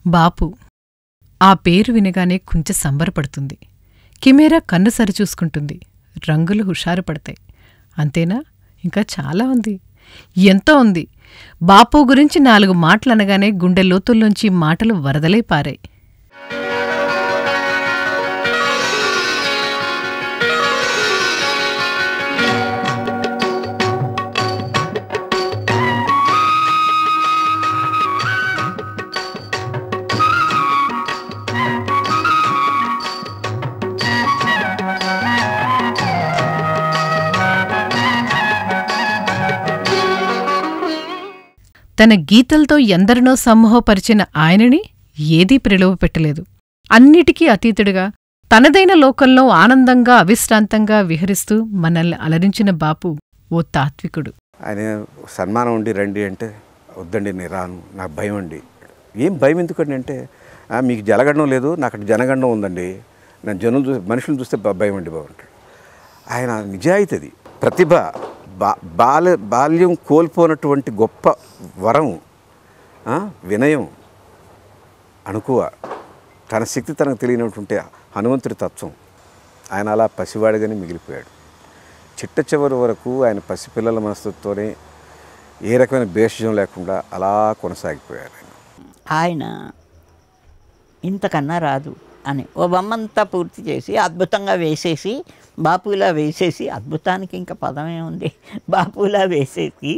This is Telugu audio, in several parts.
బాపు ఆ పేరు వినగానే కొంచెం సంబరపడుతుంది కిమేరా కన్ను సరిచూసుకుంటుంది రంగులు హుషారు పడతాయి అంతేనా ఇంకా చాలా ఉంది ఎంతో ఉంది బాపు గురించి నాలుగు మాటలనగానే గుండె లోతుల్లోంచి మాటలు వరదలై పారాయి తన గీతలతో ఎందరినో సమ్మోహపరిచిన ఆయనని ఏదీ ప్రలోభపెట్టలేదు అన్నిటికీ అతీతుడిగా తనదైన లోకంలో ఆనందంగా అవిశ్రాంతంగా విహరిస్తూ మనల్ని అలరించిన బాపు ఓ తాత్వికుడు ఆయన సన్మానం ఉండి రండి అంటే వద్దండి నేను రాను నాకు భయం అండి ఏం భయం ఎందుకండి అంటే "ఆ, మీకు జలగండం లేదు నాకు అక్కడ జనగండం ఉందండి నేను జనం చూ మనుషులను చూస్తే బ- భయం అండి బాబు అంటాడు ఆయన నిజాయితీ అది ప్రతిభ బా బాల్య బాల్యం కోల్పోనటువంటి గొప్ప వరం ఆ, వినయం అణుకువ తన శక్తి తనకు తెలియనటువంటి హనుమంతుడి తత్వం ఆయన అలా పసివాడిగానే మిగిలిపోయాడు చిట్ట చివరి వరకు ఆయన పసిపిల్లల మనస్తత్వంతోనే ఏ రకమైన భేషజం లేకుండా అలా కొనసాగిపోయారు ఆయన ఆయన ఇంతకన్నా రాదు అని ఓ బొమ్మంతా పూర్తి చేసి అద్భుతంగా వేసేసి బాపులా వేసేసి అద్భుతానికి ఇంకా పదమే ఉంది బాపులా వేసేసి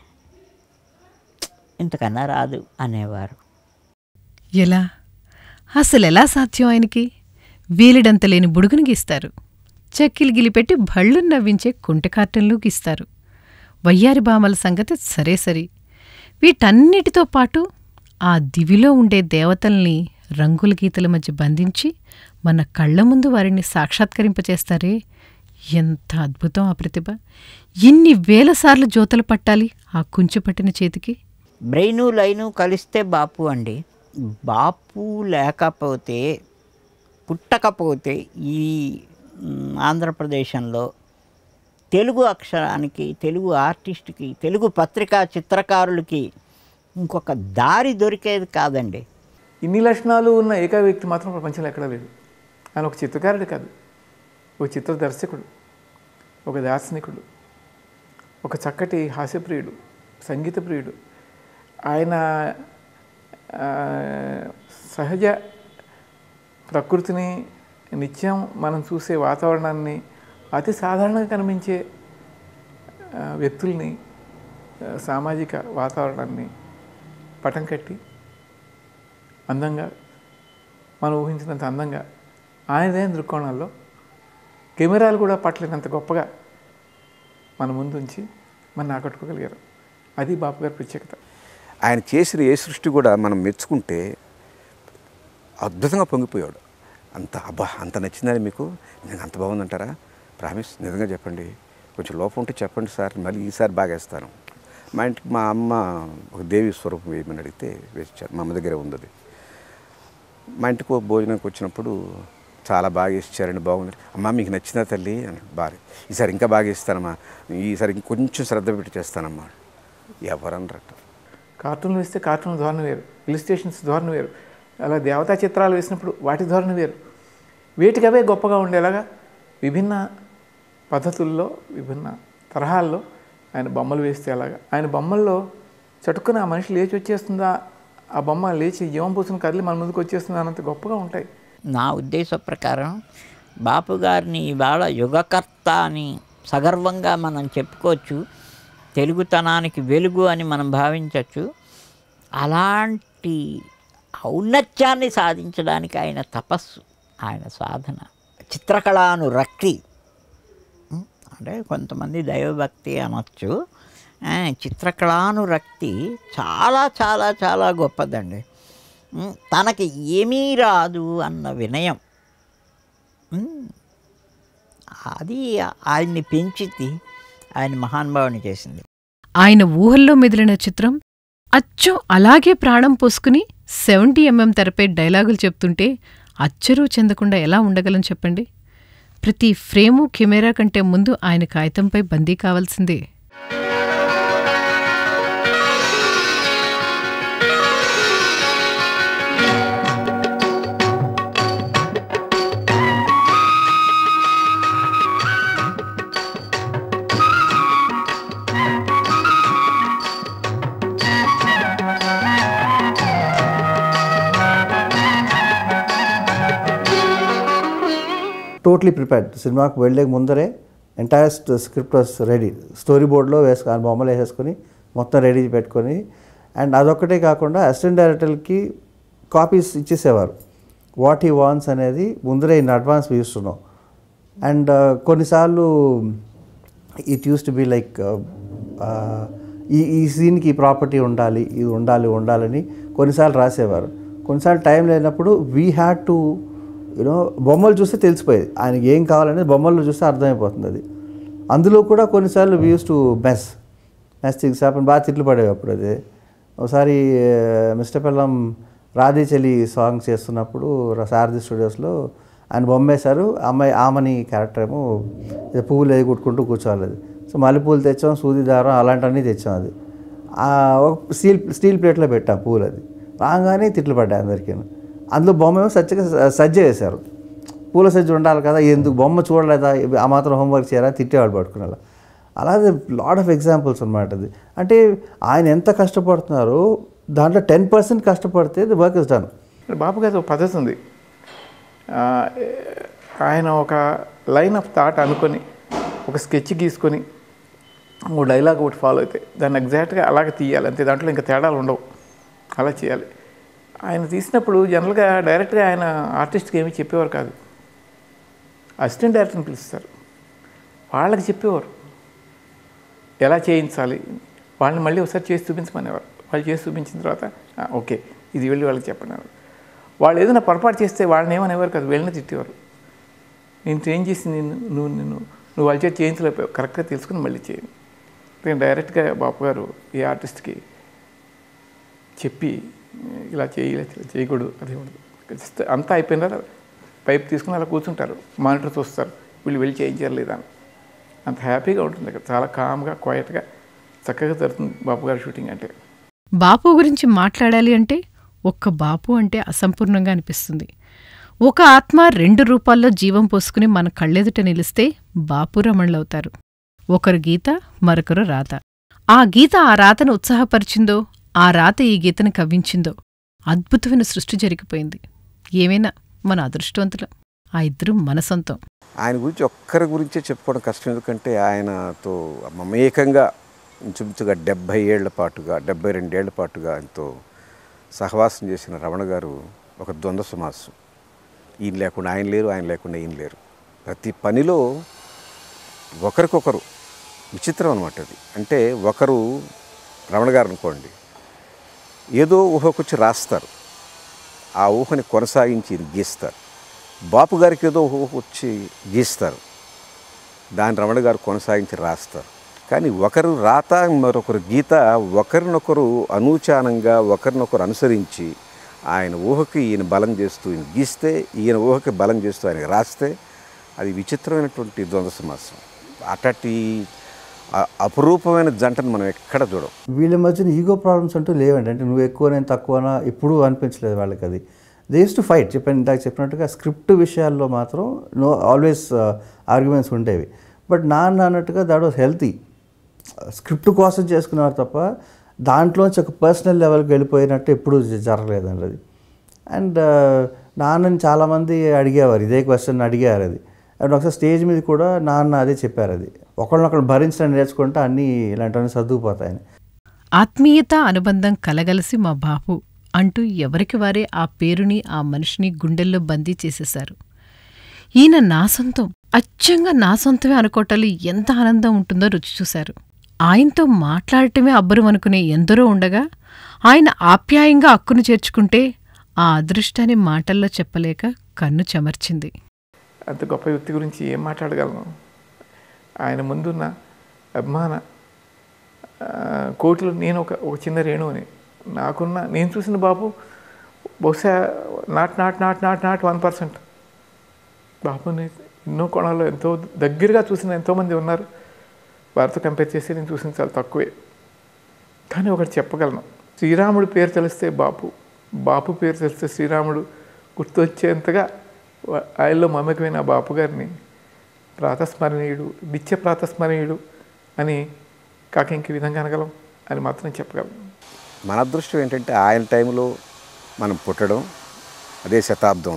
ఇంతకన్నా రాదు అనేవారు ఎలా అసలెలా సాధ్యం ఆయనకి వీలిడంత లేని బుడుగును గీస్తారు చెక్కిలి గిలిపెట్టి భళ్ళు నవ్వించే కుంటి కార్టన్లు గీస్తారు వయ్యారి బామల సంగతి సరే సరి వీటన్నిటితో పాటు ఆ దివిలో ఉండే దేవతల్ని రంగుల గీతల మధ్య బంధించి మన కళ్ళ ముందు వారిని సాక్షాత్కరింపచేస్తారే ఎంత అద్భుతం ఆ ప్రతిభ ఇన్ని వేలసార్లు జోతలు పట్టాలి ఆ కుంచె పట్టిన చేతికి బ్రెయిను లైను కలిస్తే బాపు అండి బాపు లేకపోతే పుట్టకపోతే ఈ మ్, ఆంధ్రప్రదేశంలో తెలుగు అక్షరానికి తెలుగు ఆర్టిస్ట్కి తెలుగు పత్రికా చిత్రకారులకి ఇంకొక దారి దొరికేది కాదండి ఇన్ని లక్షణాలు ఉన్న ఏక వ్యక్తి మాత్రం ప్రపంచంలో ఎక్కడా లేడు ఆయన ఒక చిత్రకారుడు కాదు ఒక చిత్ర దర్శకుడు ఒక దార్శనికుడు ఒక చక్కటి హాస్యప్రియుడు సంగీత ప్రియుడు ఆయన ఆ, సహజ ప్రకృతిని నిత్యం మనం చూసే వాతావరణాన్ని అతి సాధారణంగా కనిపించే ఆ, వ్యక్తుల్ని ఆ, సామాజిక వాతావరణాన్ని పటం కట్టి అందంగా మనం ఊహించినంత అందంగా ఆయనదైన దృక్కోణాల్లో కెమెరాలు కూడా పట్టలేనంత గొప్పగా మన ముందు ఉంచి మనం ఆకట్టుకోగలిగారు అది బాపు గారి ప్రత్యేకత ఆయన చేసిన ఏ సృష్టి కూడా మనం మెచ్చుకుంటే అద్భుతంగా పొంగిపోయాడు అంత అబ్బా అంత నచ్చిందని మీకు నేను అంత బాగుందంటారా ప్రామిస్ నిజంగా చెప్పండి కొంచెం లోపం ఉంటే చెప్పండి సార్ మళ్ళీ ఈసారి బాగా వేస్తాను మా ఇంటికి మా అమ్మ ఒక దేవి స్వరూపం వేయమని అడిగితే వేయించారు మా అమ్మ దగ్గరే ఉంది అది మా ఇంటికి ఓ భోజనానికి వచ్చినప్పుడు చాలా బాగా ఇచ్చారండి బాగుంది అమ్మ మీకు నచ్చిందా తల్లి అని బాగా ఈసారి ఇంకా బాగా ఇస్తానమ్మా ఈసారి ఇంకొంచెం శ్రద్ధ పెట్టి చేస్తానమ్మా ఎవరన్నట్టు కార్టూన్లు వేస్తే కార్టూన్ ధోరణి వేరు ఇలిస్ట్రేషన్స్ ధోరణి వేరు అలా దేవతా చిత్రాలు వేసినప్పుడు వాటి ధోరణి వేరు వేటికి అవే గొప్పగా ఉండేలాగా విభిన్న పద్ధతుల్లో విభిన్న తరహాల్లో ఆయన బొమ్మలు వేస్తే అలాగా ఆయన బొమ్మల్లో చటుక్కున ఆ మనిషి లేచి వచ్చేస్తుందా ఆ బొమ్మ లేచి జీవం పూసిన కదిలి మన ముందుకు వచ్చేస్తుందా అన్నంత గొప్పగా ఉంటాయి నా ఉద్దేశ ప్రకారం బాపు గారిని ఇవాళ యుగకర్త అని సగర్వంగా మనం చెప్పుకోవచ్చు తెలుగుతనానికి వెలుగు అని మనం భావించవచ్చు అలాంటి ఔన్నత్యాన్ని సాధించడానికి ఆయన తపస్సు ఆయన సాధన చిత్రకళానురక్తి ఉం? అంటే కొంతమంది దైవభక్తి అనొచ్చు ఆ, చిత్రకళానురక్తి చాలా చాలా చాలా గొప్పదండి ఉం? తనకి ఏమీ రాదు అన్న వినయం ఉం? అది ఆయన్ని పెంచింది ఆయన మహానుభావుని చేసింది ఆయన ఊహల్లో మెదిలిన చిత్రం అచ్చం అలాగే ప్రాణం పోసుకుని సెవెంటీ ఎంఎం తెరపై డైలాగులు చెప్తుంటే అచ్చరూ చెందకుండా ఎలా ఉండగలం చెప్పండి ప్రతి ఫ్రేము కెమెరా కంటే ముందు ఆయన కాగితంపై బందీ కావాల్సిందే టోటలీ ప్రిపేర్డ్ సినిమాకు వెళ్ళే ముందరే entire script was ready story బోర్డ్లో వేసుకు ఆ బొమ్మలు వేసేసుకొని మొత్తం రెడీ పెట్టుకొని అండ్ అదొక్కటే కాకుండా అసిస్టెంట్ డైరెక్టర్కి కాపీస్ ఇచ్చేసేవారు వాట్ హీ వాన్స్ అనేది ముందరే ఇన్ అడ్వాన్స్ చూస్తున్నాం అండ్ కొన్నిసార్లు it used to be like ఈ ఈ సీన్కి ఈ ప్రాపర్టీ ఉండాలి ఇది ఉండాలి ఉండాలని కొన్నిసార్లు రాసేవారు కొన్నిసార్లు టైం లేనప్పుడు వీ హ్యాడ్ టు యూనో బొమ్మలు చూస్తే తెలిసిపోయేది ఆయనకి ఏం కావాలనేది బొమ్మల్లో చూస్తే అర్థమైపోతుంది అది అందులో కూడా కొన్నిసార్లు we used to mess mess things happen బాగా తిట్లు పడేవి అప్పుడు అది ఒకసారి మిస్టర్ పెల్లం రాధే చలి సాంగ్ చేస్తున్నప్పుడు ర- సారథి స్టూడియోస్లో ఆయన బొమ్మ వేశారు అమ్మాయి ఆమని క్యారెక్టర్ ఏమో ఏదో పువ్వులు వేసి కుట్టుకుంటూ కూర్చోవాలి అది సో మల్లెపూలు తెచ్చాం సూది దారం అలాంటివన్నీ తెచ్చాం అది ఆ, ఒక స్టీల్ స్టీల్ ప్లేట్లో పెట్టాం పువ్వులు అది రాగానే తిట్లు పడ్డాయి అందరికీ అందులో బొమ్మ ఏమో సజ్జగా సజ్జ వేశారు పూల సజ్జ ఉండాలి కదా ఎందుకు బొమ్మ చూడలేదా ఆ మాత్రం హోంవర్క్ చేయరా తిట్టేవాడు పట్టుకునేలా అలాగే లాట్ ఆఫ్ ఎగ్జాంపుల్స్ అనమాట అది అంటే ఆయన ఎంత కష్టపడుతున్నారో దాంట్లో టెన్ పర్సెంట్ కష్టపడితే ది వర్క్ ఇస్ డన్ ఇక్కడ బాబు గారి ఒక పద్ధతి ఉంది ఆ, ఆయన ఒక లైన్ ఆఫ్ థాట్ అనుకొని ఒక స్కెచ్ గీసుకొని ఓ డైలాగ్ ఒకటి ఫాలో అవుతాయి దాన్ని ఎగ్జాక్ట్గా అలాగే తీయాలి అంతే దాంట్లో ఇంకా తేడాలు ఉండవు అలా చేయాలి ఆయన తీసినప్పుడు జనరల్గా డైరెక్ట్గా ఆయన ఆర్టిస్ట్కి ఏమీ చెప్పేవారు కాదు అసిస్టెంట్ డైరెక్టర్ని పిలుస్తారు వాళ్ళకి చెప్పేవారు ఎలా చేయించాలి వాళ్ళని మళ్ళీ ఒకసారి చేసి చూపించమనేవారు వాళ్ళు చేసి చూపించిన తర్వాత "ఆ, ఓకే ఇది వెళ్ళి వాళ్ళకి చెప్పనేవారు వాళ్ళు ఏదైనా పొరపాటు చేస్తే వాళ్ళని ఏమనేవారు కాదు వెళ్ళిన తిట్టేవారు నేను ట్రైన్ చేసి నిన్ను నువ్వు నిన్ను నువ్వు వాళ్ళ చేతి చేయించలేకపోయావు కరెక్ట్గా తెలుసుకుని మళ్ళీ చేయండి నేను డైరెక్ట్గా బాపు గారు ఏ ఆర్టిస్ట్కి చెప్పి ఇలా చేయి ఇలా చేయి- చేయకూడదు అది ఉండదు జస్ట్ అంతా అయిపోయిన తర్వాత పైప్ తీసుకుని అలా కూర్చుంటారు మానిటర్ చూస్తారు వీళ్ళు వెళ్ళి చేయించారు లేదా అని అంత హ్యాపీగా ఉంటుంది అక్కడ చాలా కామ్గా క్వైట్గా చక్కగా జరుగుతుంది బాపు గారి షూటింగ్ అంటే బాపు గురించి మాట్లాడాలి అంటే ఒక్క బాపు అంటే అసంపూర్ణంగా అనిపిస్తుంది ఒక ఆత్మ రెండు రూపాల్లో జీవం పోసుకుని మన కళ్ళెదుట నిలిస్తే బాపు రమణులవుతారు ఒకరు గీత మరొకరు రాత ఆ గీత ఆ రాతను ఉత్సాహపరిచిందో ఆ రాత ఈ గీతను కవ్వించిందో అద్భుతమైన సృష్టి జరిగిపోయింది ఏమైనా మన అదృష్టవంతులం ఆ ఇద్దరు మన సొంతం ఆయన గురించి ఒక్కరి గురించే చెప్పుకోవడం కష్టం ఎందుకంటే ఆయనతో మమేకంగా ఇంచుమించుగా డెబ్భై ఏళ్ల పాటుగా డెబ్భై రెండేళ్ల పాటుగా ఆయనతో సహవాసం చేసిన రమణ గారు ఒక ద్వంద్వ సమాసం ఈయన లేకుండా ఆయన లేరు ఆయన లేకుండా ఈయన లేరు ప్రతి పనిలో ఒకరికొకరు విచిత్రం అనమాట అది అంటే ఒకరు రమణ గారు అనుకోండి ఏదో ఊహకొచ్చి రాస్తారు ఆ ఊహని కొనసాగించి ఇది గీస్తారు బాపు గారికి ఏదో ఊహ వచ్చి గీస్తారు దాని రమణ గారు కొనసాగించి రాస్తారు కానీ ఒకరు రాత మరొకరు గీత ఒకరినొకరు అనూచానంగా ఒకరినొకరు అనుసరించి ఆయన ఊహకి ఈయన బలం చేస్తూ ఈయన గీస్తే ఈయన ఊహకి బలం చేస్తూ ఆయన రాస్తే అది విచిత్రమైనటువంటి ద్వంద్వ సమాసం అటటి అ- అపురూపమైన జంటను మనం ఎక్కడ చూడం వీళ్ళ మధ్యన ఈగో ప్రాబ్లమ్స్ అంటూ లేవండి అంటే నువ్వు ఎక్కువ నేను తక్కువనా ఎప్పుడూ అనిపించలేదు వాళ్ళకి అది దే యూస్ టు ఫైట్ చెప్పాను ఇందాక చెప్పినట్టుగా స్క్రిప్ట్ విషయాల్లో మాత్రం నో ఆల్వేస్ ఆర్గ్యుమెంట్స్ ఉండేవి బట్ నాన్న అన్నట్టుగా దాట్ వాస్ హెల్తీ స్క్రిప్ట్ కోసం చేసుకున్నారు తప్ప దాంట్లోంచి ఒక పర్సనల్ లెవెల్కి వెళ్ళిపోయినట్టు ఎప్పుడూ జ- జరగలేదండి అది అండ్ నాన్నని చాలామంది అడిగేవారు ఇదే క్వశ్చన్ అడిగారు అది అండ్ ఒకసారి స్టేజ్ మీద కూడా నాన్న అదే చెప్పారు అది ఒకళ్ళనొకళ్ళు భరించడం నేర్చుకుంటే అన్నీ ఇలాంటివన్నీ సర్దుకుపోతాయని ఆత్మీయత అనుబంధం కలగలిసి మా బాపు అంటూ ఎవరికి వారే ఆ పేరుని ఆ మనిషిని గుండెల్లో బందీ చేసేశారు ఈయన నా సొంతం అచ్చంగా నా సొంతమే అనుకోవటాలు ఎంత ఆనందం ఉంటుందో రుచి చూశారు ఆయనతో మాట్లాడటమే అబ్బరం అనుకునే ఎందరో ఉండగా ఆయన ఆప్యాయంగా అక్కును చేర్చుకుంటే ఆ అదృష్టాన్ని మాటల్లో చెప్పలేక కన్ను చెమర్చింది అంత గొప్ప వ్యక్తి గురించి ఏం మాట్లాడగలను ఆయన ముందున్న అభిమాన ఆ, కోటిలో నేను ఒక ఒక చిన్న రేణు అని నాకున్న నేను చూసిన బాబు బహుశా not not not not not one percent బాబుని ఎన్నో కోణాల్లో ఎంతో దగ్గరగా చూసిన ఎంతోమంది ఉన్నారు వారితో కంపేర్ చేసి నేను చూసిన చాలా తక్కువే కానీ ఒకటి చెప్పగలను శ్రీరాముడు పేరు తెలిస్తే బాపు బాపు పేరు తెలిస్తే శ్రీరాముడు గుర్తొచ్చేంతగా వా- ఆయనలో మమకమైన ఆ బాపు గారిని ప్రాతస్మరణీయుడు నిత్య ప్రాతస్మరణీయుడు అని కాక ఇంక విధంగా అనగలం అని మాత్రం చెప్పగలం మన అదృష్టం ఏంటంటే ఆయన టైంలో మనం పుట్టడం అదే శతాబ్దంలో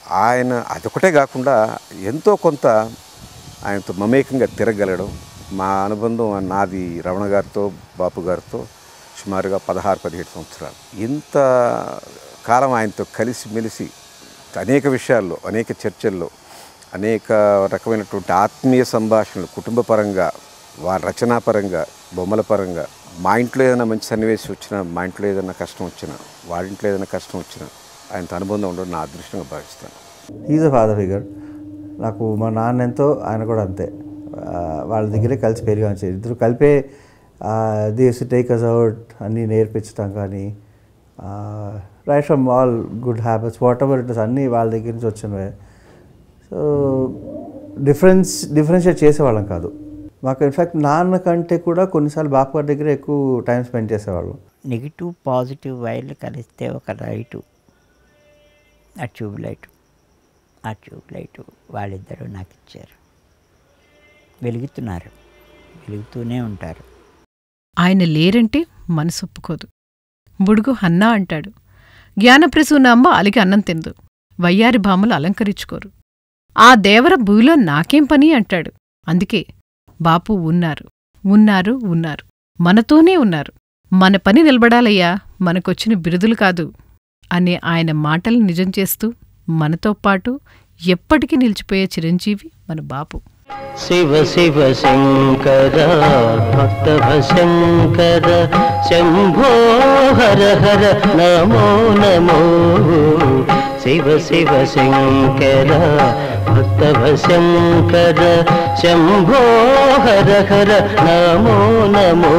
ఆయన అదొకటే కాకుండా ఎంతో కొంత ఆయనతో మమేకంగా తిరగలడం మా అనుబంధం నాది రమణ గారితో బాపు గారితో సుమారుగా పదహారు పదిహేడు సంవత్సరాలు ఇంత కాలం ఆయనతో కలిసి మెలిసి అనేక విషయాల్లో అనేక చర్చల్లో అనేక రకమైనటువంటి ఆత్మీయ సంభాషణలు కుటుంబ పరంగా వారి రచనా పరంగా బొమ్మల పరంగా మా ఇంట్లో ఏదైనా మంచి సన్నివేశం వచ్చినా మా ఇంట్లో ఏదైనా కష్టం వచ్చినా వాడింట్లో ఏదైనా కష్టం వచ్చినా ఆయనతో అనుబంధం ఉండడం నా అదృష్టంగా భావిస్తాను ఈజ్ అ ఫాదర్ ఫిగర్ నాకు మా నాన్న ఎంతో ఆయన కూడా అంతే ఆ, వాళ్ళ దగ్గరే కలిసి పెరిగాం ఇద్దరు కలిపే దిస్ టేక్ అస్ అవుట్ అన్నీ నేర్పించడం కానీ right from all good habits whatever it is అన్నీ వాళ్ళ దగ్గర నుంచి వచ్చినవే సో డిఫరెన్స్ డిఫరెన్షియేట్ చేసేవాళ్ళం కాదు మాకు ఇన్ఫ్యాక్ట్ నాన్న కంటే కూడా కొన్నిసార్లు బాపు గారి దగ్గర ఎక్కువ టైం స్పెండ్ చేసేవాళ్ళం నెగిటివ్ పాజిటివ్ వైర్లు కలిస్తే ఒక లైటు ఆ ట్యూబ్ లైటు ఆ ట్యూబ్ లైటు వాళ్ళిద్దరూ నాకు ఇచ్చారు వెలుగుతున్నారు వెలుగుతూనే ఉంటారు ఆయన లేరంటే మనసు ఒప్పుకోదు బుడుగు హన్నా అంటాడు జ్ఞానప్రసూన అమ్మ అలిగి అన్నం తిందు వయ్యారి భామలు అలంకరించుకోరు ఆ దేవర భూమిలో నాకేం పని అంటాడు అందుకే బాపు ఉన్నారు ఉన్నారు ఉన్నారు మనతోనే ఉన్నారు మన పని నిలబడాలయ్యా మనకొచ్చిన బిరుదులు కాదు అనే ఆయన మాటలు నిజం చేస్తూ మనతో పాటు ఎప్పటికీ నిలిచిపోయే చిరంజీవి మన బాపు శివ శివ శంకర భక్త శంకర శంభో హర హర నమో నమో శివ శివ శంకర భక్త శంకర శంభో హర హర నమో నమో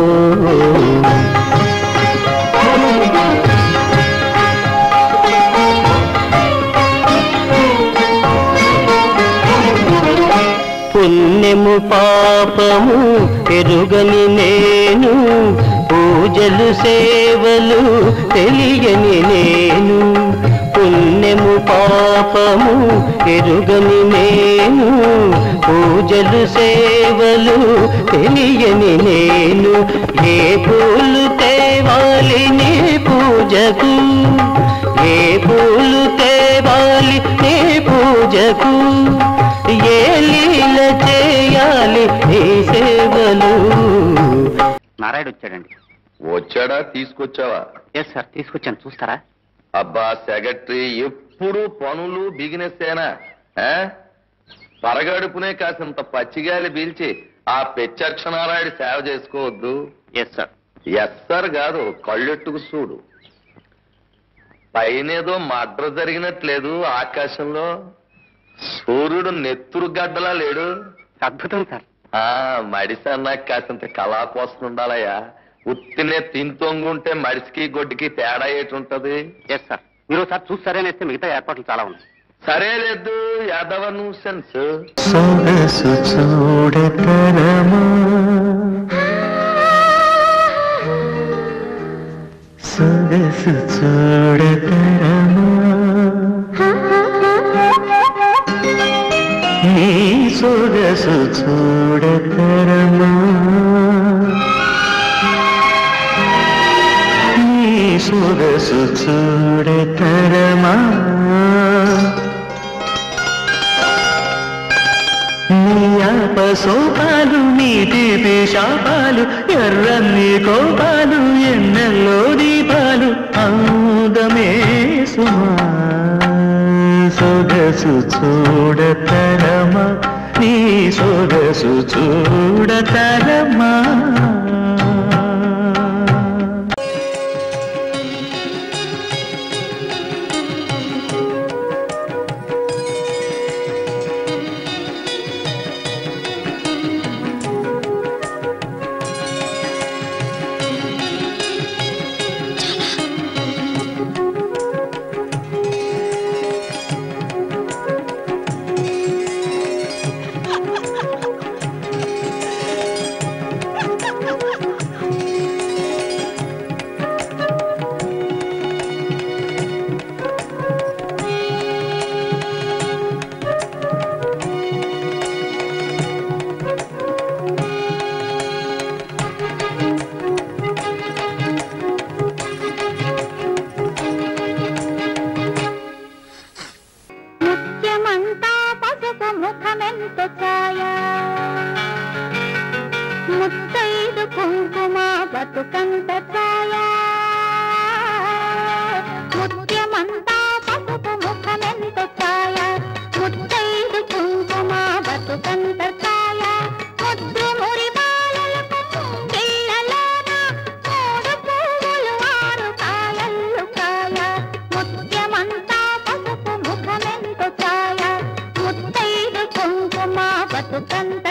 పుణ్యము పాపము ఎరుగని నేను పూజలు సేవలు తెలియని నేను పుణ్యము పాపము ఎరుగని నేను పూజలు సేవలు తెలియని నేను ఏ పూలు తేవాలి నీ పూజకు ఏ పూలు తేవాలి నీ పూజకు ఏ లీల చేయాలి నీ సేవలు నారాయణ వచ్చాడండి వచ్చాడా తీసుకొచ్చావా ఎస్ సార్ తీసుకొచ్చాను చూస్తారా అబ్బా సెక్రటరీ ఎప్పుడు పనులు బిగినెస్తేనా పరగడుపునే కాసింత పచ్చిగాలి పీల్చి ఆ పెచ్చక్షనారాయుడు సేవ చేసుకోవద్దు ఎస్ సార్ ఎస్ సార్ కాదు కళ్ళెట్టుకు చూడు పైనేదో మడ్ర జరిగినట్లేదు ఆకాశంలో సూర్యుడు నెత్తురు గడ్డలా లేడు అద్భుతం సార్ ఆ మడిసన్నాక కాసింత కళా కోసం ఉండాలయ్యా ఉత్తినే తింతొంగుంటే మడిసికి గొడ్డుకి తేడా ఏటి ఉంటది ఎస్ సార్ మీరు ఒకసారి చూస్తారేనేస్తే మిగతా ఏర్పాట్లు చాలా ఉన్నాయి సరే లేదు యాదవ న్యూసెన్స్ సొగసు చూడతరమా సొగసు చూడతరమా నీ సొగసు చూడతరమా నీ సొగసు చూడతరమా నీయాప సోపాలు నీ తీపి శాపాలు ఎర్రన్ని కోపాలు ఎన్నెల్లో దీపాలు అందమే సుమా సొగసు చూడతరమా నీ సొగసు చూడతరమా ఛాయ ముత్యమంతా పసుపు ముఖమెంత ఛాయ ముత్తైదు కుంకుమ బతుకంత ఛాయ ముద్దు మురి బాలలకు ముంగిళ్ళలోన మూడు పువ్వులు ఆరు కాయల్లు కాయ ముత్యమంతా పసుపు ముఖమెంత ఛాయ ముత్తైదు కుంకుమ బతుకంత